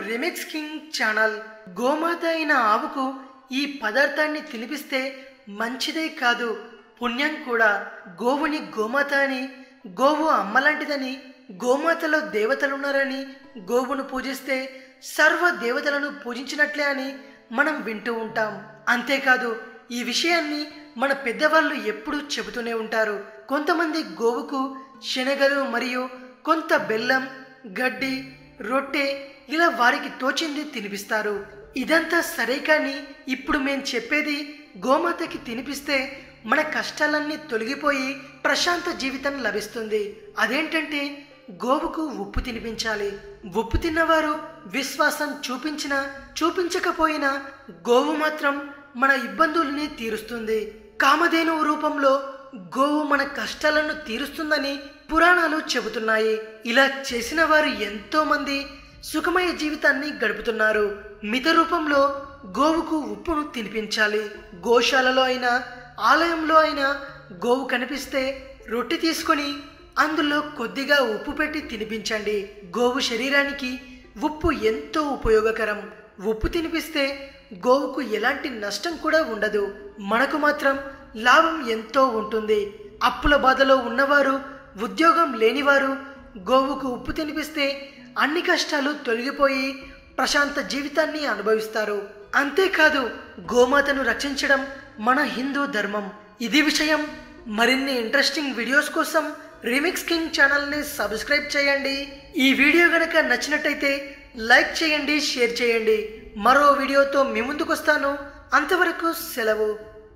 remix king channel గోమాత అయిన ఆవుకు ఈ పదార్థాన్ని తినిపిస్తే మంచిదే కాదు పుణ్యం కూడా గోవుని గోమాత అని గోవు అమ్మలాంటిదని గోమాతలో దేవతలున్నారని గోవును పూజిస్తే సర్వ దేవతలను పూజించినట్లే అని మనం వింటూ ఉంటాం అంతేకాదు ఈ విషయాన్ని మన పెద్దవాళ్ళు ఎప్పుడూ చెబుతూనే ఉంటారు కొంతమంది గోవుకు శనగలు మరియు కొంత బెల్లం గడ్డి రొట్టె ఇలా వారికి తోచింది తినిపిస్తారు ఇదంతా సరే కానీ ఇప్పుడు మేం చెప్పేది గోమాతకి తినిపిస్తే మన కష్టాలన్నీ తొలగిపోయి ప్రశాంత జీవితం లభిస్తుంది అదేంటంటే గోవుకు ఉప్పు తినిపించాలి ఉప్పు తిన్నవారు విశ్వాసం చూపించినా చూపించకపోయినా గోవు మాత్రం మన ఇబ్బందుల్ని తీరుస్తుంది కామధేనువు రూపంలో గోవు మన కష్టాలను తీరుస్తుందని పురాణాలు చెబుతున్నాయి ఇలా చేసిన వారు ఎంతో మంది సుఖమయ జీవితాన్ని గడుపుతున్నారు మిత రూపంలో గోవుకు ఉప్పును తినిపించాలి గోశాలలో అయినా ఆలయంలో అయినా గోవు కనిపిస్తే రొట్టె తీసుకొని అందులో కొద్దిగా ఉప్పు పెట్టి తినిపించండి గోవు శరీరానికి ఉప్పు ఎంతో ఉపయోగకరం ఉప్పు తినిపిస్తే గోవుకు ఎలాంటి నష్టం కూడా ఉండదు మనకు మాత్రం లాభం ఎంతో ఉంటుంది అప్పుల బాధలో ఉన్నవారు ఉద్యోగం లేనివారు గోవుకు ఉప్పు తినిపిస్తే అన్ని కష్టాలు తొలగిపోయి ప్రశాంత జీవితాన్ని అనుభవిస్తారు అంతేకాదు గోమాతను రక్షించడం మన హిందూ ధర్మం ఇది విషయం మరిన్ని ఇంట్రెస్టింగ్ వీడియోస్ కోసం రిమిక్స్ కింగ్ ఛానల్ని సబ్స్క్రైబ్ చేయండి ఈ వీడియో గనక నచ్చినట్టయితే లైక్ చేయండి షేర్ చేయండి మరో వీడియోతో మీ ముందుకు వస్తాను అంతవరకు సెలవు